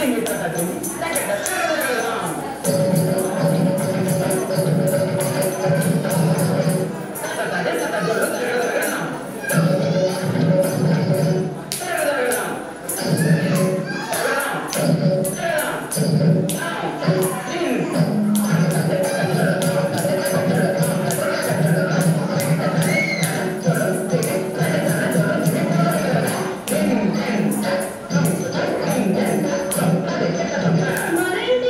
மறைந்த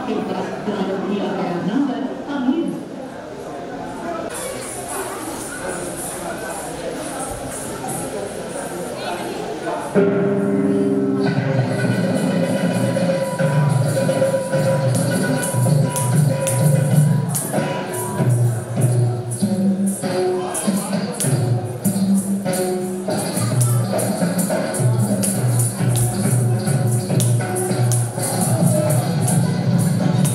Marketplace Driver PRR number unused. Thank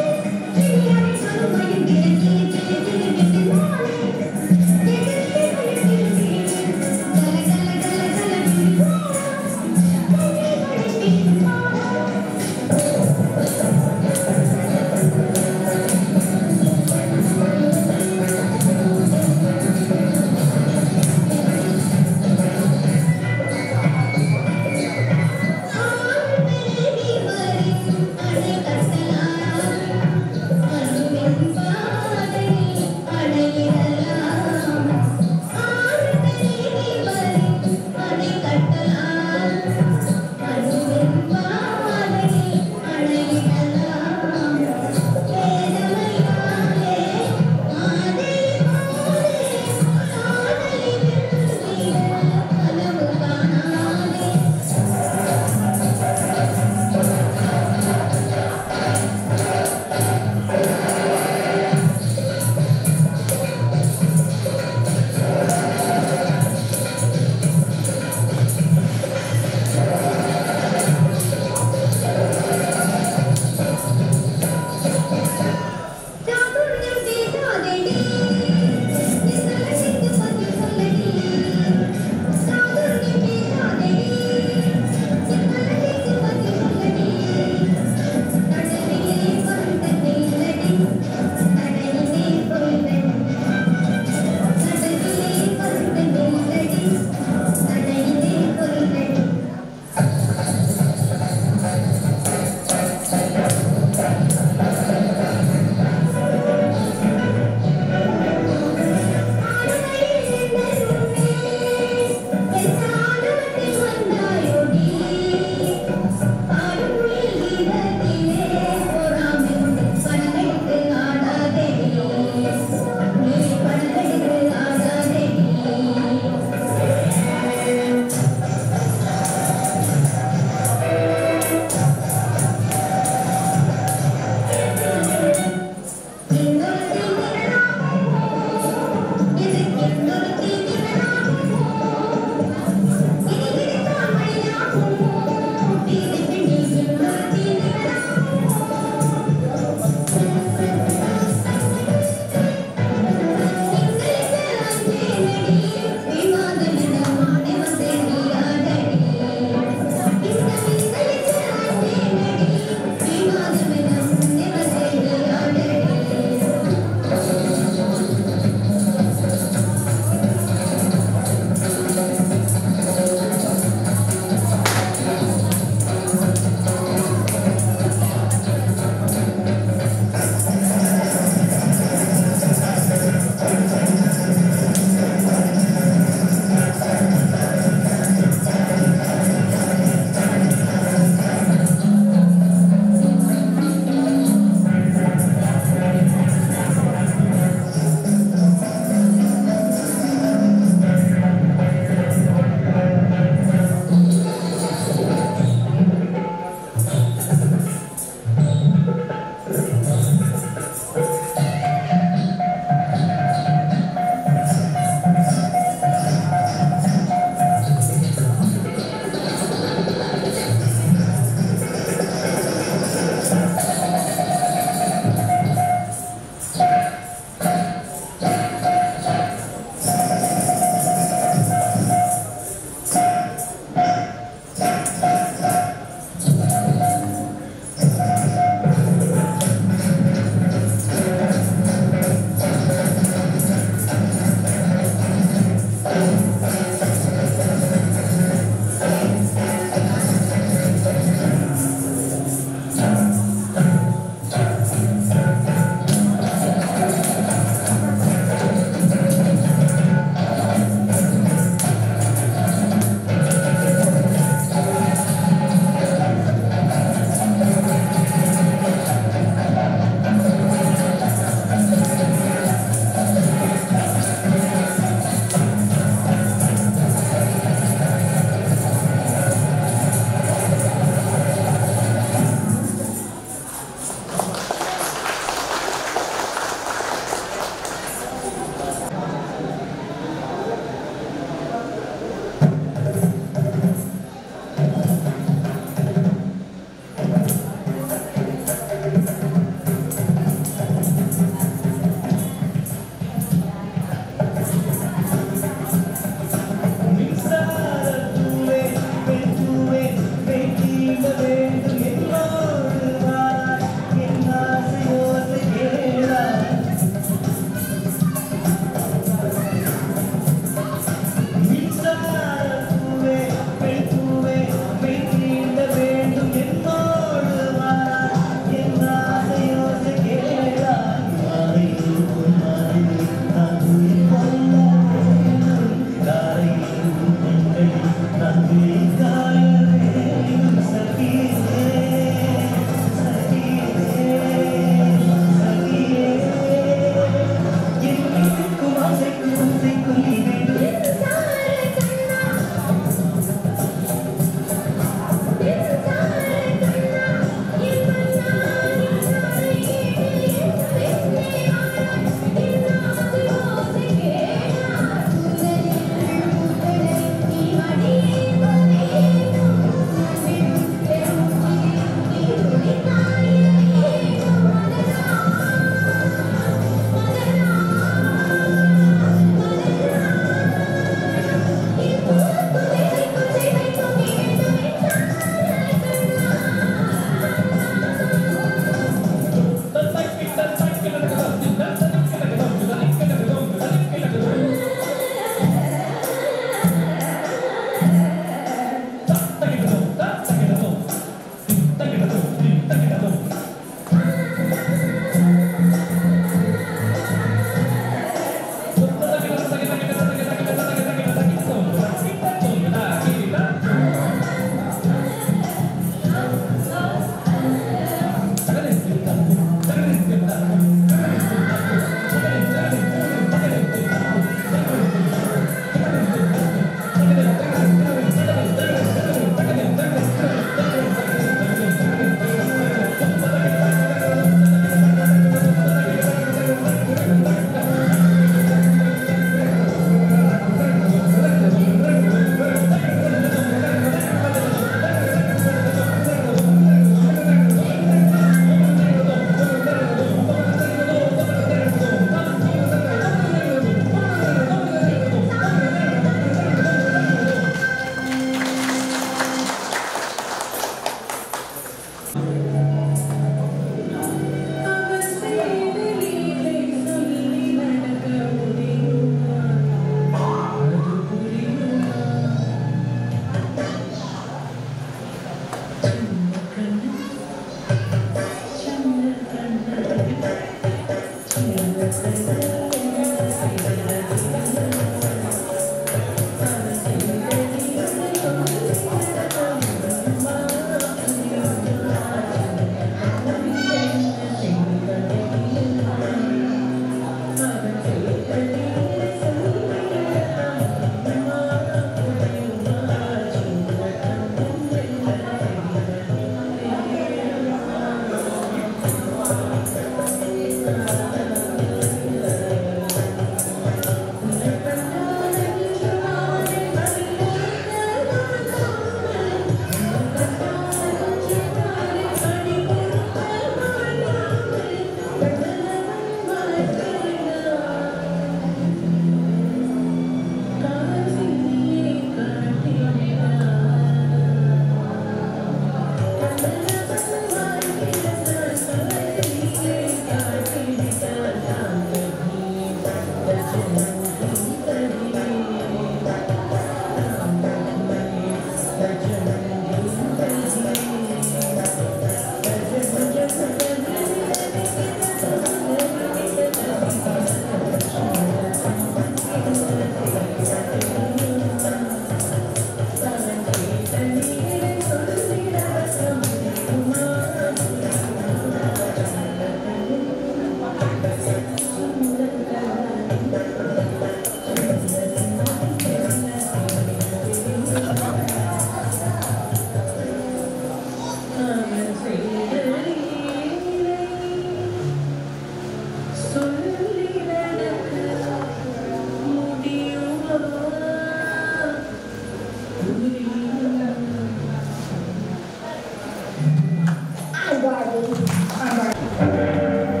I'm Barbie. I'm Barbie.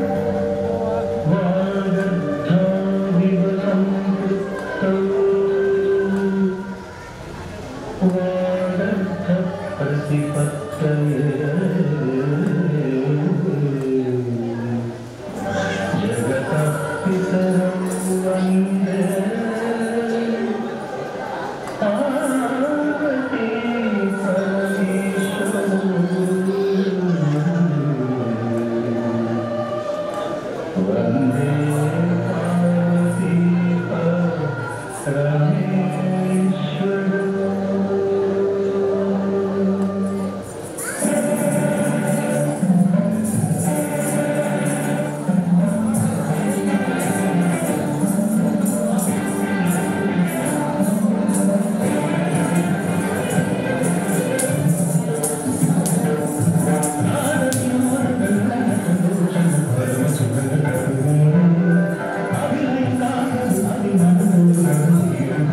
Thank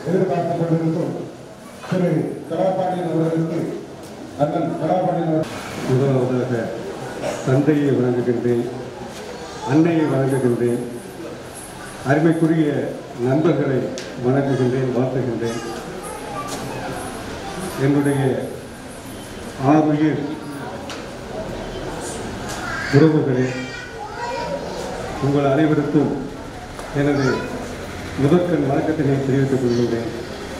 எதிர்பார்த்துக் கொண்டிருக்கும் திரு கலாபாண்டியன் அவர்களுக்கு அண்ணன் கலாபாண்டியன் அவர் முதலாவதாக தந்தையை வணங்குகின்றேன் அன்னையை வணங்குகின்றேன் அருமைக்குரிய நண்பர்களை வணங்குகின்றேன் வாழ்த்துகின்றேன் என்னுடைய ஆறுயிர் உறவுகளே உங்கள் அனைவருக்கும் எனது முதற்கண் வணக்கத்தினை தெரிவித்துக் கொள்கின்றேன்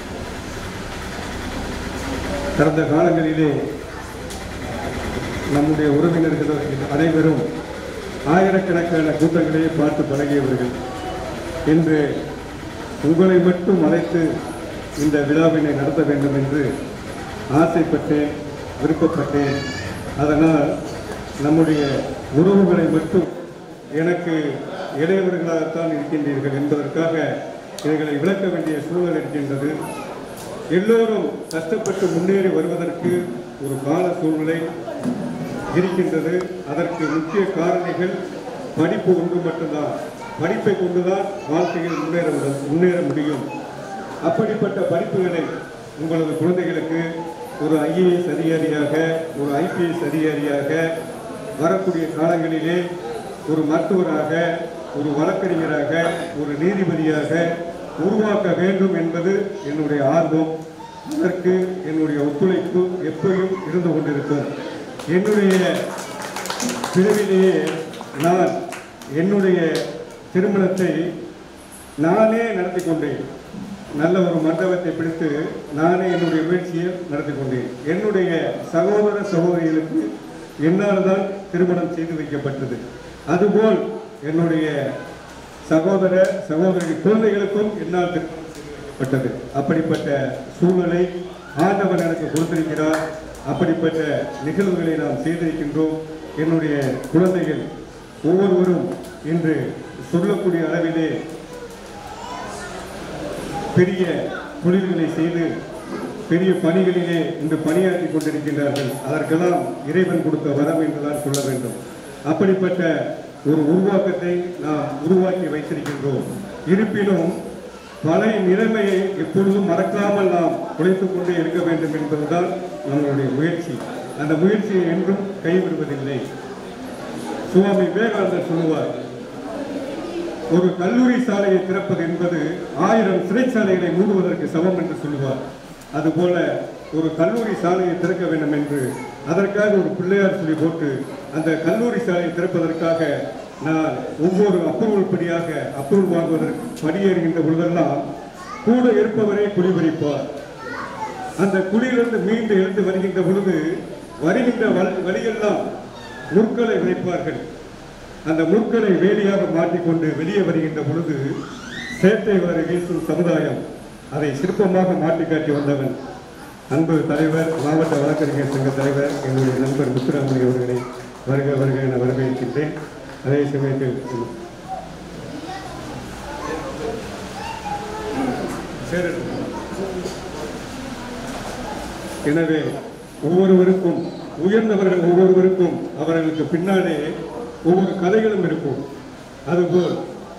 கடந்த காலங்களிலே நம்முடைய உறவினர்கள் அனைவரும் ஆயிரக்கணக்கான கூட்டங்களை பார்த்து பழகியவர்கள் இன்று உங்களை மட்டும் அழைத்து இந்த விழாவினை நடத்த வேண்டும் என்று ஆசைப்பட்டேன் விருப்பப்பட்டேன் அதனால் நம்முடைய உறவுகளை மட்டும் எனக்கு இளையவர்களாகத்தான் இருக்கின்றீர்கள் என்பதற்காக இவைகளை விளக்க வேண்டிய சூழல் இருக்கின்றது எல்லோரும் கஷ்டப்பட்டு முன்னேறி வருவதற்கு ஒரு கால சூழ்நிலை இருக்கின்றது அதற்கு முக்கிய காரணிகள் படிப்பு ஒன்று மட்டும்தான் படிப்பை கொண்டுதான் வாழ்க்கையில் முன்னேற முடி- முன்னேற முடியும் அப்படிப்பட்ட படிப்புகளை உங்களது குழந்தைகளுக்கு ஒரு ஐஏஎஸ் அதிகாரியாக ஒரு ஐபிஎஸ் அதிகாரியாக வரக்கூடிய காலங்களிலே ஒரு மருத்துவராக ஒரு வழக்கறிஞராக ஒரு நீதிபதியாக உருவாக்க வேண்டும் என்பது என்னுடைய ஆர்வம் அதற்கு என்னுடைய ஒத்துழைப்பு எப்பயும் இருந்து கொண்டிருக்கும் என்னுடைய பிறவிலேயே நான் என்னுடைய திருமணத்தை நானே நடத்தி கொண்டேன் நல்ல ஒரு மண்டபத்தை பிடித்து நானே என்னுடைய முயற்சியை நடத்தி கொண்டேன் என்னுடைய சகோதர சகோதரிகளுக்கு என்னால் தான் திருமணம் செய்து வைக்கப்பட்டது அதுபோல் என்னுடைய சகோதர சகோதரி குழந்தைகளுக்கும் என்னால் திருமணம் செய்யப்பட்டது அப்படிப்பட்ட சூழ்நிலை ஆண்டவன் எனக்கு கொடுத்திருக்கிறார் அப்படிப்பட்ட நிகழ்வுகளை நாம் செய்திருக்கின்றோம் என்னுடைய குழந்தைகள் ஒவ்வொருவரும் இன்று சொல்லக்கூடிய அளவிலே பெரிய தொழில்களை செய்து பெரிய பணிகளிலே இன்று பணியாற்றி கொண்டிருக்கின்றார்கள் அதற்கெல்லாம் இறைவன் கொடுத்த வரம் என்றுதான் சொல்ல வேண்டும் அப்படிப்பட்ட ஒரு உருவாக்கத்தை நாம் உருவாக்கி வைத்திருக்கின்றோம் இருப்பினும் பழைய நிலைமையை எப்பொழுதும் மறக்காமல் நாம் உழைத்துக் கொண்டே இருக்க வேண்டும் என்பதுதான் நம்மளுடைய முயற்சி அந்த முயற்சியை என்றும் கைவிடுவதில்லை சுவாமி விவேகானந்தர் சொல்லுவார் ஒரு கல்லூரி சாலையை திறப்பது என்பது ஆயிரம் சிறைச்சாலைகளை மூடுவதற்கு சமம் என்று சொல்லுவார் அதுபோல ஒரு கல்லூரி சாலையை திறக்க வேண்டும் என்று அதற்காக ஒரு பிள்ளையார் சொல்லி போட்டு அந்த கல்லூரி சாலையை திறப்பதற்காக நான் ஒவ்வொரு அப்ரூவல் படியாக அப்ரூவல் வாங்குவதற்கு படியேறுகின்ற பொழுதெல்லாம் கூட இருப்பவரே குடிபறிப்பார் அந்த குழியிலிருந்து மீண்டு எழுந்து வருகின்ற பொழுது வருகின்ற வழி- வழியெல்லாம் முற்களை விதைப்பார்கள் அந்த முற்களை வேலியாக மாட்டிக்கொண்டு வெளியே வருகின்ற பொழுது சேட்டை வரை வீசும் சமுதாயம் அதை சிற்பமாக மாட்டி காட்டி வந்தவன் அன்பு தலைவர் மாவட்ட வழக்கறிஞர் சங்க தலைவர் என்னுடைய நண்பர் முத்துராமணி அவர்களை வருக வருக என வரவேற்கின்றேன் அதே சமயத்தில் சேரன் எனவே ஒவ்வொருவருக்கும் உயர்ந்தவர்கள் ஒவ்வொருவருக்கும் அவர்களுக்கு பின்னாலே ஒவ்வொரு கதைகளும் இருக்கும் அதுபோல்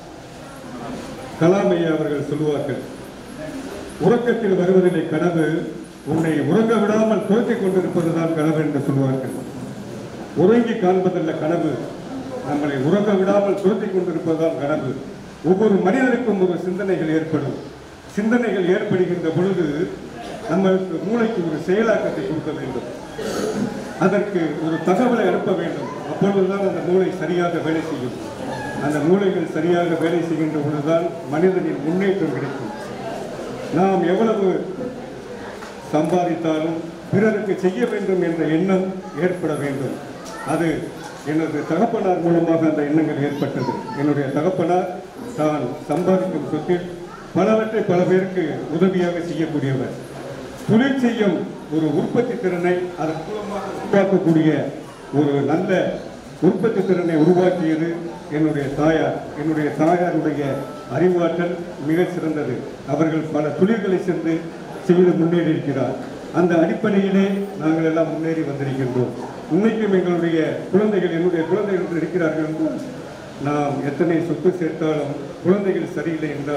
கலாமையா அவர்கள் சொல்லுவார்கள் உறக்கத்தில் வருவதில்லை கனவு உன்னை உறங்க விடாமல் துரத்திக் கொண்டிருப்பதுதான் கனவு என்று சொல்வார்கள் உறங்கி காண்பதல்ல கனவு நம்மளை உறங்க விடாமல் துரத்திக் கொண்டிருப்பதுதான் கனவு ஒவ்வொரு மனிதனுக்கும் ஒரு சிந்தனைகள் ஏற்படும் சிந்தனைகள் ஏற்படுகின்ற பொழுது நம்மளுக்கு மூளைக்கு ஒரு செயலாக்கத்தை கொடுக்க வேண்டும் அதற்கு ஒரு தகவலை அனுப்ப வேண்டும் அப்பொழுதுதான் அந்த மூளை சரியாக வேலை செய்யும் அந்த மூளைகள் சரியாக வேலை செய்கின்ற பொழுதுதான் மனிதனின் முன்னேற்றம் கிடைக்கும் நாம் எவ்வளவு சம்பாதித்தாலும் பிறருக்கு செய்ய வேண்டும் என்ற எண்ணம் ஏற்பட வேண்டும் அது எனது தகப்பனார் மூலமாக அந்த எண்ணங்கள் ஏற்பட்டது என்னுடைய தகப்பனார் தான் சம்பாதிக்கும் சொத்தில் பலவற்றை பல பேருக்கு உதவியாக செய்யக்கூடியவர் தொழில் செய்யும் ஒரு உற்பத்தி திறனை அதன் மூலமாக உருவாக்கக்கூடிய ஒரு நல்ல உற்பத்தி திறனை உருவாக்கியது என்னுடைய தாயார் என்னுடைய தாயாருடைய அறிவாற்றல் மிக சிறந்தது அவர்கள் பல தொழில்களை சென்று செய்து முன்னேறி இருக்கிறார் அந்த அடிப்படையிலே நாங்கள் எல்லாம் முன்னேறி வந்திருக்கின்றோம் இன்னைக்கும் எங்களுடைய குழந்தைகள் என்னுடைய குழந்தைகள் என்று இருக்கிறார்கள் என்றால் நாம் எத்தனை சொத்து சேர்த்தாலும் குழந்தைகள் சரியில்லை என்றால்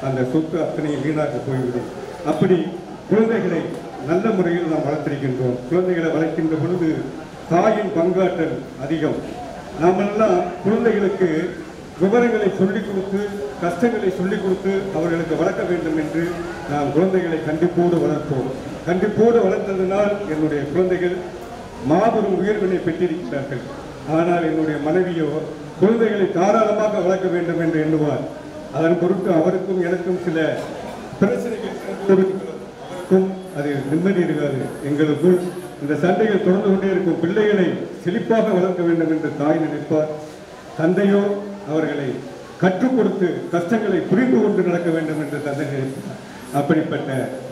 அந்த சொத்து அத்தனையும் வீணாக போய்விடும் அப்படி குழந்தைகளை நல்ல முறையில் நாம் வளர்த்திருக்கின்றோம் குழந்தைகளை வளர்க்கின்ற பொழுது தாயின் பங்காற்றல் அதிகம் நாமெல்லாம் குழந்தைகளுக்கு விவரங்களை சொல்லிக் கொடுத்து கஷ்டங்களை சொல்லிக் கொடுத்து அவர்களுக்கு வளர்க்க வேண்டும் என்று நாம் குழந்தைகளை கண்டிப்போடு வளர்ப்போம் கண்டிப்போடு வளர்த்ததினால் என்னுடைய குழந்தைகள் மாபெரும் உயர்வினை பெற்றிருக்கிறார்கள் ஆனால் என்னுடைய மனைவியோ குழந்தைகளை தாராளமாக வளர்க்க வேண்டும் என்று எண்ணுவார் அதன் பொருட்டு அவருக்கும் எனக்கும் சில பிரச்சனைகள் அவருக்கும் அது நிம்மதி இருக்காது எங்களுக்குள் இந்த சண்டைகள் தொடர்ந்து கொண்டே இருக்கும் பிள்ளைகளை செழிப்பாக வளர்க்க வேண்டும் என்று தாய் நினைப்பார் தந்தையோ அவர்களை கற்றுக் கொடுத்து கஷ்டங்களை புரிந்து கொண்டு நடக்க வேண்டும் என்று தந்தை நினைப்பார் அப்படிப்பட்ட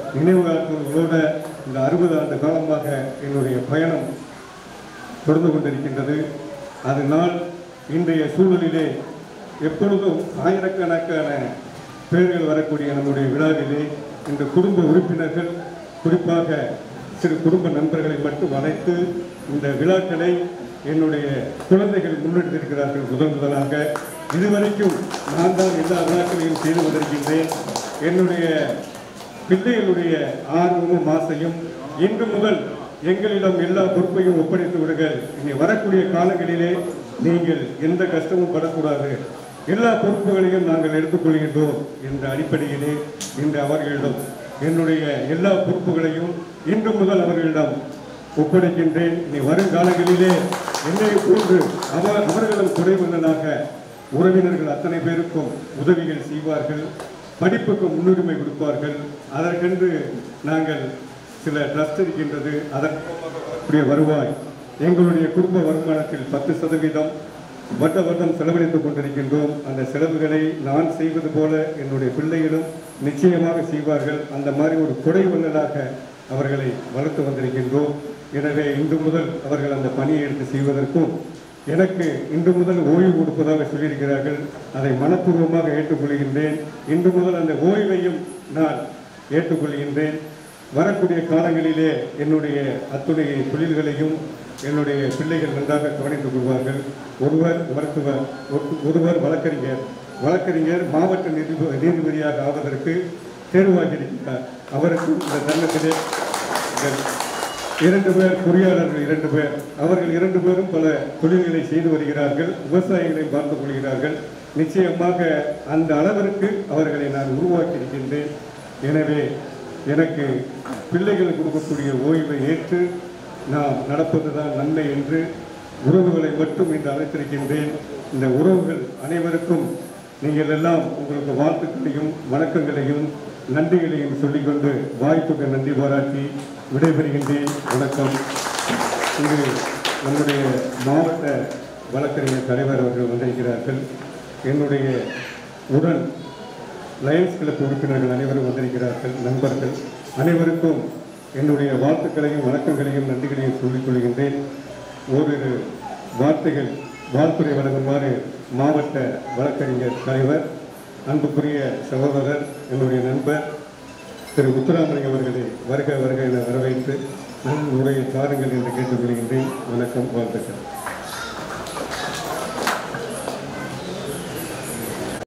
நினைவுகளோட இந்த அறுபது ஆண்டு காலமாக என்னுடைய பயணம் தொடர்ந்து கொண்டிருக்கின்றது அதனால் இன்றைய சூழலிலே எப்பொழுதும் ஆயிரக்கணக்கான பேர்கள் வரக்கூடிய நம்முடைய விழாவிலே இந்த குடும்ப உறுப்பினர்கள் குறிப்பாக சிறு குடும்ப நண்பர்களை மட்டும் அழைத்து இந்த விழாக்களை என்னுடைய குழந்தைகள் முன்னெடுத்திருக்கிறார்கள் முதன் முதலாக இதுவரைக்கும் நான் தான் எல்லா விழாக்களையும் செய்து கொண்டிருக்கின்றேன் என்னுடைய பிள்ளைகளுடைய ஆர்வமும் ஆசையும் இன்று முதல் எங்களிடம் எல்லா பொறுப்பையும் ஒப்படைத்து விடுங்கள் இனி வரக்கூடிய காலங்களிலே நீங்கள் எந்த கஷ்டமும் படக்கூடாது எல்லா பொறுப்புகளையும் நாங்கள் எடுத்துக்கொள்கின்றோம் என்ற அடிப்படையிலே இன்று அவர்களிடம் என்னுடைய எல்லா பொறுப்புகளையும் இன்று முதல் அவர்களிடம் ஒப்படைக்கின்றேன் இனி வருங்காலங்களிலே என்னை போன்று அவர் அவர்களும் துணைவந்தனாக உறவினர்கள் அத்தனை பேருக்கும் உதவிகள் செய்வார்கள் படிப்புக்கு முன்னுரிமை கொடுப்பார்கள் அதற்கென்று நாங்கள் சில ட்ரஸ்ட் இருக்கின்றது அதற்குரிய வருவாய் எங்களுடைய குடும்ப வருமானத்தில் பத்து சதவீதம் வருட வருடம் செலவழித்துக் கொண்டிருக்கின்றோம் அந்த செலவுகளை நான் செய்வது போல என்னுடைய பிள்ளைகளும் நிச்சயமாக செய்வார்கள் அந்த மாதிரி ஒரு கொடை வல்லலாக அவர்களை வளர்த்து வந்திருக்கின்றோம் எனவே இன்று முதல் அவர்கள் அந்த பணியை எடுத்து செய்வதற்கும் எனக்கு இன்று முதல் ஓய்வு கொடுப்பதாக சொல்லியிருக்கிறார்கள் அதை மனப்பூர்வமாக ஏற்றுக்கொள்கின்றேன் இன்று முதல் அந்த ஓய்வையும் நான் ஏற்றுக்கொள்கின்றேன் வரக்கூடிய காலங்களிலே என்னுடைய அத்துணை தொழில்களையும் என்னுடைய பிள்ளைகள் நன்றாக கவனித்துக் கொள்வார்கள் ஒருவர் மருத்துவர் ஒரு- ஒருவர் வழக்கறிஞர் வழக்கறிஞர் மாவட்ட நீதிப- நீதிபதியாக ஆவதற்கு தேர்வாகியிருக்கிறார் அவருக்கு இந்த தருணத்திலே இந்த இரண்டு பேர் பொறியாளர்கள் இரண்டு பேர் அவர்கள் இரண்டு பேரும் பல தொழில்களை செய்து வருகிறார்கள் விவசாயிகளை பார்த்து கொள்கிறார்கள் நிச்சயமாக அந்த அளவிற்கு அவர்களை நான் உருவாக்கி இருக்கின்றேன் எனவே எனக்கு பிள்ளைகள் கொடுக்கக்கூடிய ஓய்வை ஏற்று நாம் நடப்பதுதான் நன்மை என்று உறவுகளை மட்டும் இன்று அழைத்திருக்கின்றேன் இந்த உறவுகள் அனைவருக்கும் நீங்கள் எல்லாம் உங்களுக்கு வாழ்த்துக்களையும் வணக்கங்களையும் நன்றிகளையும் சொல்லிக்கொண்டு வாய்ப்புக்கு நன்றி பாராட்டி விடைபெறுகின்றேன் வணக்கம் இங்கு நம்முடைய மாவட்ட வழக்கறிஞர் தலைவர் அவர்கள் வந்திருக்கிறார்கள் என்னுடைய உடன் லயன்ஸ் கிளப் உறுப்பினர்கள் அனைவரும் வந்திருக்கிறார்கள் நண்பர்கள் அனைவருக்கும் என்னுடைய வாழ்த்துக்களையும் வணக்கங்களையும் நன்றிகளையும் சொல்லிக் கொள்கின்றேன் ஓரிரு வார்த்தைகள் வாழ்த்துறை வழங்குமாறு மாவட்ட வழக்கறிஞர் தலைவர் அன்புக்குரிய சகோதரர் என்னுடைய நண்பர் திரு முத்துராமலிங்க அவர்களை வருக வருக என வரவேற்று நன் உரையை தாருங்கள் என்று கேட்டுக்கொள்கின்றேன் வணக்கம் வாழ்த்துக்கள்